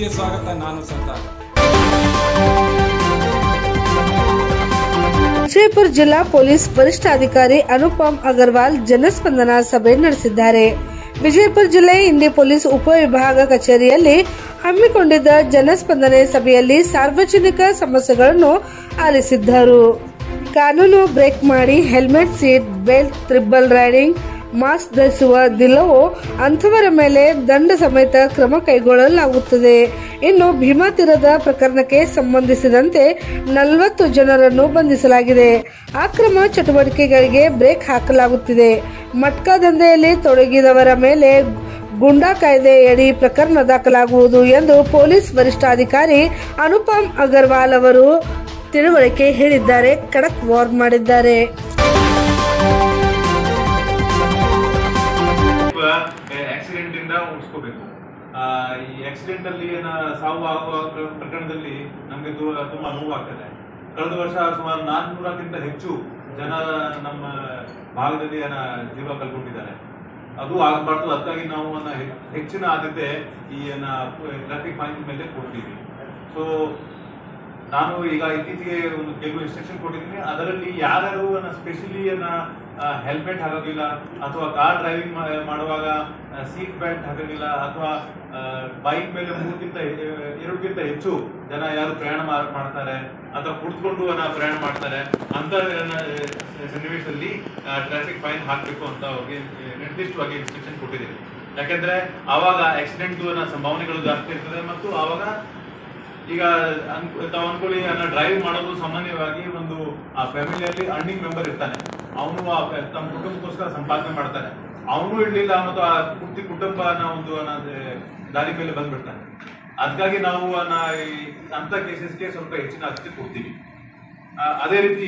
ನ್ಯೂಸ್ಗೆ ಸ್ವಾಗತ ನಾನು ಸಂತಾನ್ ವಿಜಯಪುರ ಜಿಲ್ಲಾ ಪೊಲೀಸ್ ವರಿಷ್ಠಾಧಿಕಾರಿ ಅನುಪಮ್ ಅಗರ್ವಾಲ್ ಜನಸ್ಪಂದನ ಸಭೆ ನಡೆಸಿದ್ದಾರೆ ವಿಜಯಪುರ ಜಿಲ್ಲೆ ಇಂಡಿ ಪೊಲೀಸ್ ಉಪವಿಭಾಗ ಕಚೇರಿಯಲ್ಲಿ ಹಮ್ಮಿಕೊಂಡಿದ್ದ ಜನಸ್ಪಂದನೆ ಸಭೆಯಲ್ಲಿ ಸಾರ್ವಜನಿಕ ಸಮಸ್ಯೆಗಳನ್ನು ಆಲಿಸಿದ್ದರು ಕಾನೂನು ಬ್ರೇಕ್ ಮಾಡಿ helmet seat belt triple riding mask ಧರಿಸುವ ದಿಲ್ಲವೋ ಅಂಥವರ ಮೇಲೆ ದಂಡ ಸಮೇತ ಕ್ರಮ ಕೈಗೊಳ್ಳಲಾಗುತ್ತದೆ ಇನ್ನು ಭೀಮಾ ತೀರದ ಪ್ರಕರಣಕ್ಕೆ ಸಂಬಂಧಿಸಿದಂತೆ ನಲವತ್ತು ಜನರನ್ನು ಬಂಧಿಸಲಾಗಿದೆ ಅಕ್ರಮ ಚಟುವಟಿಕೆಗಳಿಗೆ ಬ್ರೇಕ್ ಹಾಕಲಾಗುತ್ತಿದೆ ಮಟ್ಕಾ ದಂಧೆಯಲ್ಲಿ ತೊಡಗಿದವರ ಮೇಲೆ ಗುಂಡಾ ಕಾಯ್ದೆಯಡಿ ಪ್ರಕರಣ ದಾಖಲಾಗುವುದು ಎಂದು ಪೊಲೀಸ್ ವರಿಷ್ಠಾಧಿಕಾರಿ ಅನುಪಮ್ ಅಗರ್ವಾಲ್ ಅವರು ತಿಳುವಳಿಕೆ ಹೇಳಿದ್ದಾರೆ ಖಡಕ್ ವಾರ್ನ್ ಮಾಡಿದ್ದಾರೆ ಆಕ್ಸಿಡೆಂಟ್ ಇಂದ ಉಳಿಸ್ಕೋಬೇಕು ಆ, ಈ ಆಕ್ಸಿಡೆಂಟ್ ಅಲ್ಲಿ ಏನ ಸಾವು ಆಗುವ ಪ್ರ- ಪ್ರಕರಣದಲ್ಲಿ ನಮ್ಗೆ ತು- ತುಂಬಾ ನೋವು ಆಗ್ತದೆ ಕಳೆದ ವರ್ಷ ಸುಮಾರು ನಾಲ್ಕುನೂರಕ್ಕಿಂತ ಹೆಚ್ಚು ಜನ ನಮ್ಮ ಭಾಗದಲ್ಲಿ ಏನ ಜೀವ ಕಳ್ಕೊಂಡಿದ್ದಾರೆ ಅದು ಆಗಬಾರ್ದು ಅದಕ್ಕಾಗಿ ನಾವು ಅನ್ನ ಹೆ- ಹೆಚ್ಚಿನ ಆದ್ಯತೆ ಈ ಟ್ರಾಫಿಕ್ ಫೈನ್ ಮೇಲೆ ಕೊಡ್ತೀವಿ ಸೊ ನಾನು ಈಗ ಇತ್ತೀಚೆಗೆ ಒಂದು ಕೆಲವು ಇನ್ಸ್ಟ್ರಕ್ಷನ್ ಕೊಟ್ಟಿದ್ದೀನಿ ಅದರಲ್ಲಿ ಯಾರ್ಯಾರು ಸ್ಪೆಷಲಿ ಹೆಲ್ಮೆಟ್ ಹಾಕೋದಿಲ್ಲ ಅಥವಾ ಕಾರ್ ಡ್ರೈವಿಂಗ್ ಮಾಡುವಾಗ ಸೀಟ್ ಬೆಲ್ಟ್ ಹಾಕೋದಿಲ್ಲ ಅಥವಾ ಬೈಕ್ ಮೇಲೆ ಮೂರ್ಗಿಂತ ಎರಡಕ್ಕಿಂತ ಹೆಚ್ಚು ಜನ ಯಾರು ಪ್ರಯಾಣ ಮಾ- ಮಾಡ್ತಾರೆ ಅಥವಾ ಕುಳಿತುಕೊಂಡು ಪ್ರಯಾಣ ಮಾಡ್ತಾರೆ ಅಂತ ಸನ್ನಿವೇಶದಲ್ಲಿ ಟ್ರಾಫಿಕ್ ಫೈನ್ ಹಾಕಬೇಕು ಅಂತ ಅವ್ರಿಗೆ ನಿರ್ದಿಷ್ಟವಾಗಿ ಇನ್ಸ್ಟ್ರಕ್ಷನ್ ಕೊಟ್ಟಿದ್ದೀನಿ ಯಾಕೆಂದ್ರೆ ಆವಾಗ ಆಕ್ಸಿಡೆಂಟ್ ಸಂಭಾವನೆಗಳು ಜಾಸ್ತಿ ಇರ್ತದೆ ಮತ್ತು ಆವಾಗ ಈಗ ಅನ್- ತಾವ್ ಅನ್ಕೊಳ್ಳಿ ಡ್ರೈವ್ ಮಾಡೋದು ಸಾಮಾನ್ಯವಾಗಿ ಒಂದು ಆ ಫ್ಯಾಮಿಲಿಯಲ್ಲಿ ಅರ್ನಿಂಗ್ ಮೆಂಬರ್ ಇರ್ತಾನೆ ಅವನು ತಮ್ಮ ಕುಟುಂಬಕ್ಕೋಸ್ಕರ ಸಂಪಾದನೆ ಮಾಡ್ತಾನೆ ಅವನು ಇರ್ಲಿಲ್ಲ ಮತ್ತು ಆ ಪೂರ್ತಿ ಕುಟುಂಬನ ಒಂದು ಅನ್ನ ದಾರಿ ಮೇಲೆ ಬಂದ್ಬಿಡ್ತಾನೆ ಅದಕ್ಕಾಗಿ ನಾವು ಅನ್ನ ಈ ಅಂತ ಕೇಸಸ್ಗೆ ಸ್ವಲ್ಪ ಹೆಚ್ಚಿನ ಆದ್ಯತೆ ಕೊಡ್ತೀವಿ ಆ, ಅದೇ ರೀತಿ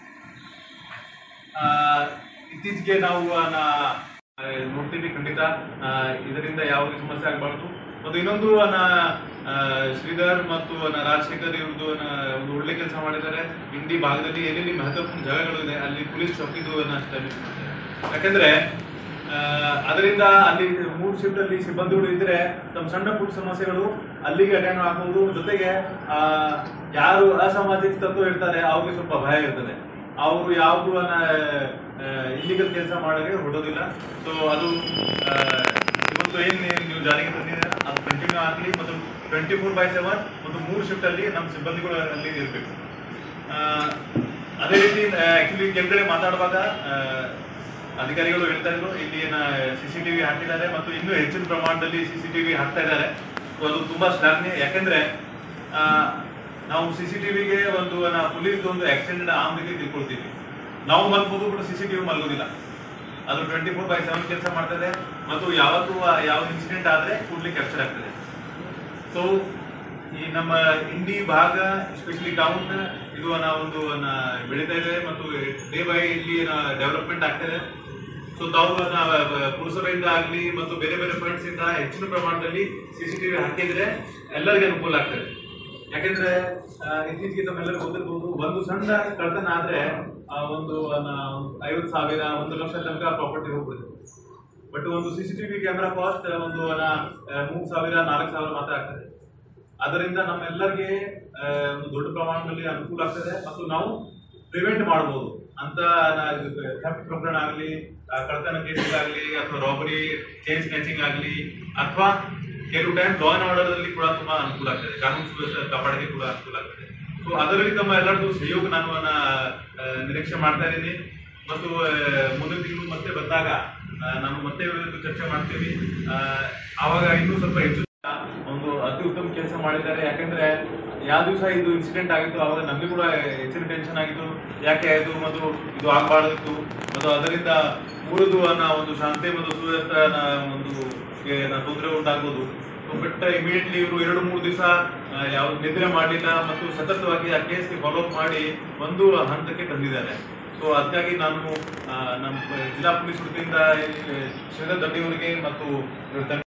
ಆ, ಇತ್ತೀಚೆಗೆ ನಾವು ಅನ್ನ, ಆ, ನೋಡ್ತೀವಿ ಖಂಡಿತ ಆ, ಇದರಿಂದ ಯಾವುದೇ ಸಮಸ್ಯೆ ಆಗಬಾರ್ದು ಮತ್ತು ಇನ್ನೊಂದು ಅನ್ನ, ಆ, ಶ್ರೀಧರ್ ಮತ್ತು ಅನ್ನ, ರಾಜಶೇಖರ್ ಇವ್ರದ್ದು ಅನ್ನ, ಒಂದು ಒಳ್ಳೆ ಕೆಲಸ ಮಾಡಿದ್ದಾರೆ ಇಂಡಿ ಭಾಗದಲ್ಲಿ ಎಲ್ಲೆಲ್ಲಿ ಮಹತ್ವಪೂರ್ಣ ಜಾಗಗಳು ಇದೆ ಅಲ್ಲಿ ಪೊಲೀಸ್ ಚೌಕಿದು ಅನ್ನ establish ಮಾಡಿದ್ದಾರೆ. ಯಾಕಂದ್ರೆ ಆ, ಅದರಿಂದ ಅಲ್ಲಿ ಮೂರು ಶಿಫ್ಟ್ ಅಲ್ಲಿ ಸಿಬ್ಬಂದಿಗಳು ಇದ್ರೆ ತಮ್ಮ ಸಣ್ಣ ಪುಟ್ಟ ಸಮಸ್ಯೆಗಳು ಅಲ್ಲಿಗೆ ಅಟೆಂಡ್ ಆಗ್ಬೋದು ಜೊತೆಗೆ ಆ, ಯಾರು ಅಸಾಮಾಜಿಕ ತತ್ವ ಇರ್ತಾರೆ ಅವ್ರಿಗೆ ಸ್ವಲ್ಪ ಭಯ ಇರ್ತದೆ ಅವರು ಯಾವುದು ಇಲ್ಲಿಗಲ್ ಕೆಲಸ ಮಾಡೋಕೆ ಹೊಡೋದಿಲ್ಲ ಸೊ ಅದು ಆ, ಇವತ್ತು ಏನ್ ನೀವು- ನೀವು ಜಾರಿಗೆ ತಂದಿದ್ದೀರ ಅದು ಕಂಟಿನ್ಯೂ ಆಗಲಿ ಮತ್ತು ಟ್ವೆಂಟಿ ಫೋರ್ ಬೈ ಸೆವೆನ್ ಮತ್ತು ಮೂರು ಶಿಫ್ಟ್ ಅಲ್ಲಿ ನಮ್ಮ ಸಿಬ್ಬಂದಿಗಳು ಅಲ್ಲಿ ಇರಬೇಕು ಅದೇ ರೀತಿ ಆಕ್ಚುಲಿ ಕೆಲ ಕಡೆ ಮಾತಾಡುವಾಗ ಆ, ಅಧಿಕಾರಿಗಳು ಹೇಳ್ತಾ ಇದ್ರು ಇಲ್ಲಿ ಸಿಸಿಟಿವಿ ಹಾಕಿದ್ದಾರೆ ಮತ್ತು ಇನ್ನೂ ಹೆಚ್ಚಿನ ಪ್ರಮಾಣದಲ್ಲಿ ಸಿಸಿಟಿವಿ ಹಾಕ್ತಾ ಇದ್ದಾರೆ So ಅದು ತುಂಬಾ ಶ್ಲಾಘನೀಯ ಯಾಕಂದ್ರೆ ಆ, ನಾವು ಸಿಸಿಟಿವಿಗೆ ಒಂದು ಪೊಲೀಸ್ ಒಂದು ಆಕ್ಸಿಡೆಂಟ್ ಆಮ್ ರೀತಿ ತಿಳ್ಕೊಳ್ತೀವಿ ನಾವು ಮಲ್ಬೋದು ಕೂಡ ಸಿಸಿಟಿವಿ ಮಲ್ಗೋದಿಲ್ಲ ಅದು ಟ್ವೆಂಟಿ ಫೋರ್ ಬೈ ಸೆವೆನ್ ಕೆಲಸ ಮಾಡ್ತದೆ ಮತ್ತು ಯಾವತ್ತೂ ಆ ಯಾವ ಇನ್ಸಿಡೆಂಟ್ ಆದ್ರೆ ಕೂಡ್ಲಿ ಕ್ಯಾಪ್ಚರ್ ಆಗ್ತದೆ ಸೊ ಈ ನಮ್ಮ ಇಂಡಿ ಭಾಗ ಎಸ್ಪೆಷಲಿ ಟೌನ್ ಇದು ನಾವು ಒಂದು ನ ಬೆಳೀತಾ ಇದೆ ಮತ್ತು ಡೇ ಬೈ ಇಲ್ಲಿ ಡೆವಲಪ್ಮೆಂಟ್ ಆಗ್ತಾ ಇದೆ ಸೊ ತಾವು ನ ಪುರಸಭೆಯಿಂದ ಆಗಲಿ ಮತ್ತು ಬೇರೆ ಬೇರೆ ಫಂಡ್ಸ್ ಇಂದ ಹೆಚ್ಚಿನ ಪ್ರಮಾಣದಲ್ಲಿ ಸಿಸಿಟಿವಿ ಹಾಕಿದ್ರೆ ಎಲ್ಲರಿಗೂ ಅನುಕೂಲ ಆಗ್ತದೆ ಯಾಕೆಂದ್ರೆ ಆ, ಇತ್ತೀಚೆಗೆ ತಮ್ಮೆಲ್ಲರಿಗೂ ಗೊತ್ತಿರ್ಬೋದು ಒಂದು ಸಣ್ಣ ಕಳ್ತನ ಆದ್ರೆ ಆ, ಒಂದು ಐವತ್ತು ಸಾವಿರ ಒಂದು ಲಕ್ಷ ತನಕ ಪ್ರಾಪರ್ಟಿ ಹೋಗ್ಬಿಡುತ್ತೆ ಬಟ್ ಒಂದು ಸಿಸಿಟಿವಿ ಕ್ಯಾಮೆರಾ ಕಾಸ್ಟ್ ಒಂದು ಅಲ್ಲ, ಆ, ಮೂರು ಸಾವಿರ ನಾಲ್ಕು ಸಾವಿರ ಮಾತ್ರ ಆಗ್ತದೆ ಅದರಿಂದ ನಮ್ಮೆಲ್ಲರಿಗೆ ಆ, ಒಂದು ದೊಡ್ಡ ಪ್ರಮಾಣದಲ್ಲಿ ಅನುಕೂಲ ಆಗ್ತದೆ ಮತ್ತು ನಾವು ಪ್ರಿವೆಂಟ್ ಮಾಡಬಹುದು ಅಂತ ಥೆಫ್ಟ್ ಪ್ರಕರಣ ಆಗಲಿ ಕಳ್ತನ ಕೇಸಸ್ ಆಗಲಿ ಅಥವಾ ರಾಬರಿ ಚೈನ್ ಸ್ನ್ಯಾಚಿಂಗ್ ಆಗಲಿ ಅಥವಾ ಕೆಲವು ಟೈಮ್ ಲಾ ಅಂಡ್ ಆರ್ಡರ್ ಅಲ್ಲಿ ಕೂಡ ತುಂಬಾ ಅನುಕೂಲ ಆಗ್ತದೆ ಕಾನೂನು ಸುವ್ಯವಸ್ಥೆ ಕಾಪಾಡಕ್ಕೆ ಕೂಡ ಅನುಕೂಲ ಆಗ್ತದೆ ಸೊ ಅದರಲ್ಲಿ ತಮ್ಮ ಎಲ್ಲರದ್ದು ಸಹಯೋಗ ನಾನು ಅನ್ನ, ಆ, ನಿರೀಕ್ಷೆ ಮಾಡ್ತಾ ಇದ್ದೀನಿ ಮತ್ತು ಆ, ಮುಂದಿನ ತಿಂಗಳು ಮತ್ತೆ ಬಂದಾಗ ಆ, ನಾನು ಮತ್ತೆ ಇವತ್ತು ಚರ್ಚೆ ಮಾಡ್ತೀವಿ ಆ, ಆವಾಗ ಇನ್ನೂ ಸ್ವಲ್ಪ ಹೆಚ್ಚು ಒಂದು ಅತಿ ಉತ್ತಮ ಕೆಲಸ ಮಾಡಿದ್ದಾರೆ ಯಾಕಂದ್ರೆ ಯಾವ ದಿವಸ ಇದು ಇನ್ಸಿಡೆಂಟ್ ಆಗಿತ್ತು ಅವಾಗ ನಮಗೆ ಕೂಡ ಹೆಚ್ಚಿನ ಟೆನ್ಷನ್ ಆಗಿತ್ತು ಯಾಕೆ ಆಯ್ತು ಮತ್ತು ಇದು ಆಗಬಾರ್ದಿತ್ತು ಮತ್ತು ಅದರಿಂದ ಊರದು ಅನ್ನೋ ಒಂದು ಶಾಂತಿ ಮತ್ತು ಸುವ್ಯವಸ್ಥೆ ಒಂದು ಗೆ ನ ತೊಂದರೆ ಉಂಟಾಗ್ಬೋದು ಬಟ್ ಇಮಿಡಿಯೇಟ್ಲಿ ಇವರು ಎರಡು ಮೂರು ದಿವಸ ಯಾವ ನಿದ್ರೆ ಮಾಡಲಿಲ್ಲ ಮತ್ತು ಸತತವಾಗಿ ಆ ಕೇಸ್ಗೆ ಫಾಲೋ ಅಪ್ ಮಾಡಿ ಒಂದು ಹಂತಕ್ಕೆ ತಂದಿದ್ದಾರೆ ಸೊ ಅದಕ್ಕಾಗಿ ನಾನು ಆ, ನಮ್ಮ ಜಿಲ್ಲಾ ಪೊಲೀಸ್ ವೃತ್ತಿಯಿಂದ ಶ್ರೀಧರ್ ದಂಡಿಯವರಿಗೆ ಮತ್ತು ಇವ್ರ ತಂಡ